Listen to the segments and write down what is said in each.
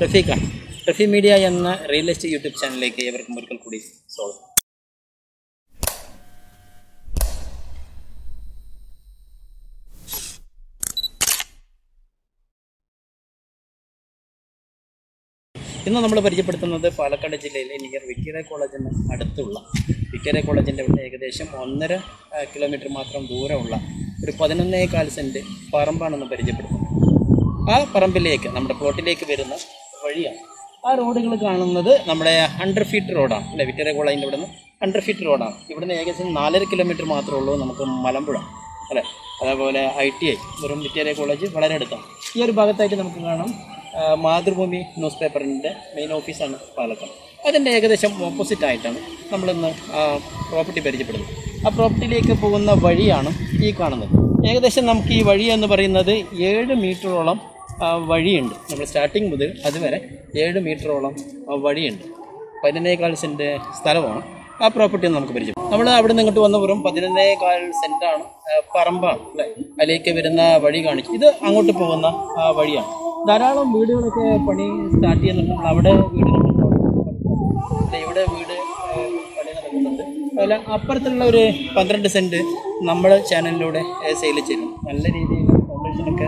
റഫീഖാണ് Rafi media എന്ന real estate YouTube ചാനലിലേക്ക് ഏവർക്കും ഒരിക്കൽ കൂടി സ്വാഗതം ഇന്ന് നമ്മൾ പരിചയപ്പെടുത്തുന്നത് പാലക്കാട് ജില്ലയിലെ നിയർ വിക്ടോറിയ കോളേജിന് അടുത്തുള്ള വിക്ടോറിയ കോളേജിൻ്റെ അവിടെ ഏകദേശം ഒന്നര ആ, കിലോമീറ്റർ മാത്രം ദൂരമുള്ള ഒരു പതിനൊന്നേ കാൽ സെൻറ്റ് പറമ്പാണെന്ന് പരിചയപ്പെടുത്തുന്നത് ആ പറമ്പിലേക്ക് നമ്മുടെ പ്ലോട്ടിലേക്ക് വരുന്ന വഴിയാണ് ആ റോഡുകൾ കാണുന്നത് നമ്മുടെ ഹൺഡ്രഡ് ഫീറ്റ് റോഡാണ് അല്ലെ വിക്ടോറിയ കോളേജിൻ്റെ ഇവിടെ നിന്ന് ഹൺഡ്രഡ് ഫീറ്റ് റോഡാണ് ഇവിടുന്ന് ഏകദേശം നാലര കിലോമീറ്റർ മാത്രമേ ഉള്ളൂ നമുക്ക് മലമ്പുഴ അല്ലേ അതേപോലെ ഐ ടി ഐ വെറും വിക്ടോറിയ കോളേജ് വളരെ അടുത്താണ് ഈ ഒരു ഭാഗത്തായിട്ട് നമുക്ക് കാണാം ആ, മാതൃഭൂമി ന്യൂസ് പേപ്പറിൻ്റെ മെയിൻ ഓഫീസാണ് പാലക്കാട് അതിൻ്റെ ഏകദേശം ഓപ്പോസിറ്റ് ആയിട്ടാണ് നമ്മളിന്ന് പ്രോപ്പർട്ടി പരിചയപ്പെടുന്നത് ആ പ്രോപ്പർട്ടിയിലേക്ക് പോകുന്ന വഴിയാണ് ഈ കാണുന്നത് ഏകദേശം നമുക്ക് ഈ വഴി എന്ന് പറയുന്നത് ഏഴ് മീറ്ററോളം ആ, വഴിയുണ്ട് നമ്മൾ സ്റ്റാർട്ടിങ് മുതൽ അതുവരെ ഏഴ് മീറ്ററോളം ആ, വഴിയുണ്ട് പതിനൊന്നേകാൽ സെൻറ്റ് സ്ഥലമാണ് ആ പ്രോപ്പർട്ടി നമുക്ക് പരിചയം നമ്മൾ അവിടെ നിന്ന് ഇങ്ങോട്ട് വന്ന വെറും പതിനൊന്നേകാൽ സെൻറ്റാണ് ആ, പറമ്പാണ് അല്ലേ അതിലേക്ക് വരുന്ന വഴി കാണിച്ചു ഇത് അങ്ങോട്ട് പോകുന്ന ആ, വഴിയാണ് ധാരാളം വീടുകളൊക്കെ പണി സ്റ്റാർട്ട് ചെയ്യുന്നുണ്ട് നമ്മൾ അവിടെ വീടുകൾ ദേ ഇവിടെ വീട് ആ, പണി നടക്കുന്നുണ്ട് അതുപോലെ അപ്പുറത്തുള്ള ഒരു പന്ത്രണ്ട് സെൻറ്റ് നമ്മുടെ ചാനലിലൂടെ സെയിൽ ചെയ്തു നല്ല രീതിയിൽ ഫൗണ്ടേഷനൊക്കെ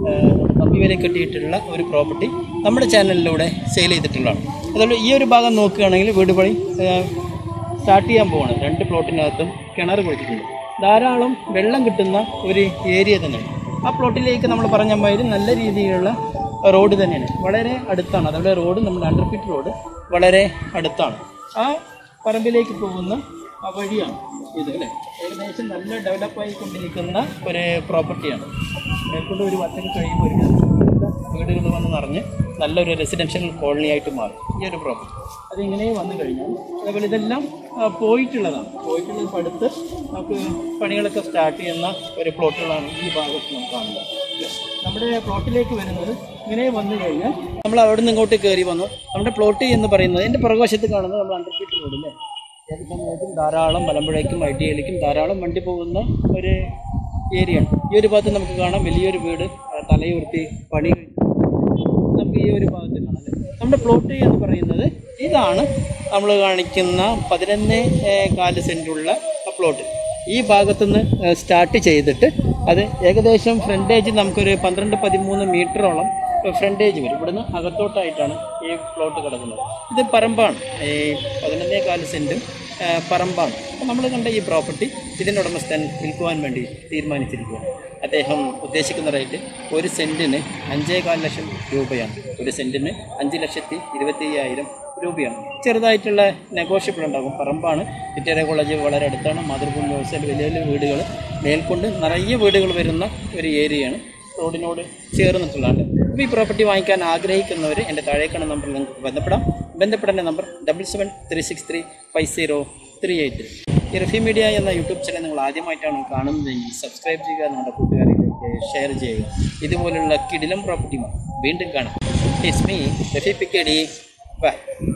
കമ്പി വില കെട്ടിയിട്ടുള്ള ഒരു പ്രോപ്പർട്ടി നമ്മുടെ ചാനലിലൂടെ സെയിൽ ചെയ്തിട്ടുള്ളതാണ് അതുപോലെ ഈ ഒരു ഭാഗം നോക്കുകയാണെങ്കിൽ വീട് പണി സ്റ്റാർട്ട് ചെയ്യാൻ പോവാണ് രണ്ട് പ്ലോട്ടിനകത്തും കിണർ കുഴിച്ചിട്ടുണ്ട് ധാരാളം വെള്ളം കിട്ടുന്ന ഒരു ഏരിയ തന്നെയാണ് ആ പ്ലോട്ടിലേക്ക് നമ്മൾ പറഞ്ഞ മാതിരി നല്ല രീതിയിലുള്ള റോഡ് തന്നെയാണ് വളരെ അടുത്താണ് അതുപോലെ റോഡ് നമ്മുടെ അണ്ടർ ഫീറ്റ് റോഡ് വളരെ അടുത്താണ് ആ പറമ്പിലേക്ക് പോകുന്ന ആ വഴിയാണ് ഇത് അല്ലേ ഏകദേശം നല്ല ഡെവലപ്പ് ആയിക്കൊണ്ടിരിക്കുന്ന ഒരു പ്രോപ്പർട്ടിയാണ് മേൽക്കൊണ്ട് ഒരു വർഷം കഴിയുമ്പോൾ ഒരു വീടുകൾ വന്ന് നിറഞ്ഞ് നല്ലൊരു റെസിഡൻഷ്യൽ കോളനി ആയിട്ട് മാറും ഈ ഒരു പ്രോപ്പർട്ടി അതിങ്ങനെ വന്നു കഴിഞ്ഞാൽ അതേപോലെ ഇതെല്ലാം ആ, പോയിട്ടുള്ളതാണ് പോയിട്ടുള്ളത് ഇപ്പം അടുത്ത് നമുക്ക് പണികളൊക്കെ സ്റ്റാർട്ട് ചെയ്യുന്ന ഒരു പ്ലോട്ടുകളാണ് ഈ ഭാഗത്ത് നമുക്ക് കാണുന്നത് ഇല്ലേ? നമ്മുടെ പ്ലോട്ടിലേക്ക് വരുന്നത് ഇങ്ങനെ വന്നു കഴിഞ്ഞാൽ നമ്മൾ അവിടെ നിന്ന് ഇങ്ങോട്ട് കയറി വന്നു നമ്മുടെ പ്ലോട്ട് എന്ന് പറയുന്നത് എൻ്റെ പുറകുവശത്ത് കാണുന്നത് നമ്മൾ അണ്ടർ ഫീറ്റ് റോഡ് അല്ലേ ഏത് സമയത്തും ധാരാളം മലമ്പുഴയ്ക്കും ഐ ടി ഐയിലേക്കും ധാരാളം വണ്ടി പോകുന്ന ഒരു ഏരിയയാണ് ഈ ഒരു ഭാഗത്ത് നമുക്ക് കാണാം വലിയൊരു വീട് ആ, തലയുർത്തി പണി കഴിഞ്ഞ് നമുക്ക് ഈ ഒരു ഭാഗത്ത് കാണാം അല്ലേ? നമ്മുടെ പ്ലോട്ട് എന്ന് പറയുന്നത് ഇതാണ് നമ്മൾ കാണിക്കുന്ന പതിനൊന്ന് കാല് സെൻറ്റുള്ള പ്ലോട്ട് ഈ ഭാഗത്തുനിന്ന് സ്റ്റാർട്ട് ചെയ്തിട്ട് അത് ഏകദേശം ഫ്രണ്ടേജ് നമുക്കൊരു പന്ത്രണ്ട് പതിമൂന്ന് മീറ്ററോളം ഫ്രണ്ടേജ് വരും ഇവിടുന്ന് അകത്തോട്ടായിട്ടാണ് ഈ പ്ലോട്ട് കിടക്കുന്നത് ഇത് പറമ്പാണ് ഈ പതിനൊന്നേ കാല് സെൻറ്റും ആ, പറമ്പാണ് അപ്പോൾ നമ്മൾ കണ്ട ഈ പ്രോപ്പർട്ടി ഇതിൻ്റെ ഉടമസ്ഥൻ വിൽക്കുവാൻ വേണ്ടി തീരുമാനിച്ചിരിക്കുകയാണ് അദ്ദേഹം ഉദ്ദേശിക്കുന്ന റേറ്റ് ഒരു സെൻറ്റിന് അഞ്ചേകാൽ ലക്ഷം രൂപയാണ് ഒരു സെൻറ്റിന് അഞ്ച് ലക്ഷത്തി ഇരുപത്തി അയ്യായിരം രൂപയാണ് ചെറുതായിട്ടുള്ള നെഗോഷ്യബിൾ ഉണ്ടാകും പറമ്പാണ് വിക്ടോറിയ കോളേജ് വളരെ അടുത്താണ് മാതൃഭൂമി വ്യവസായ വലിയ വലിയ വീടുകൾ മേൽക്കൊണ്ട് നിറയെ വീടുകൾ വരുന്ന ഒരു ഏരിയയാണ് റോഡിനോട് ചേർന്നിട്ടുള്ളതാണ് അപ്പോൾ ഈ പ്രോപ്പർട്ടി വാങ്ങിക്കാൻ ആഗ്രഹിക്കുന്നവർ എൻ്റെ താഴേക്കാണ് നമ്പറിൽ നിങ്ങൾക്ക് ബന്ധപ്പെടാം ബന്ധപ്പെടേണ്ട number double seven three six three five zero three eight ഈ റഫി മീഡിയ എന്ന യൂട്യൂബ് ചാനൽ നിങ്ങൾ ആദ്യമായിട്ടാണ് കാണുന്നതെങ്കിൽ സബ്സ്ക്രൈബ് ചെയ്യുക നിങ്ങളുടെ കൂട്ടുകാരിലേക്ക് ഷെയർ ചെയ്യുക ഇതുപോലുള്ള കിടിലം പ്രോപ്പർട്ടിയുമാണ് വീണ്ടും കാണാം ഇറ്റ്സ് മീ റഫി പിക്കടി ബൈ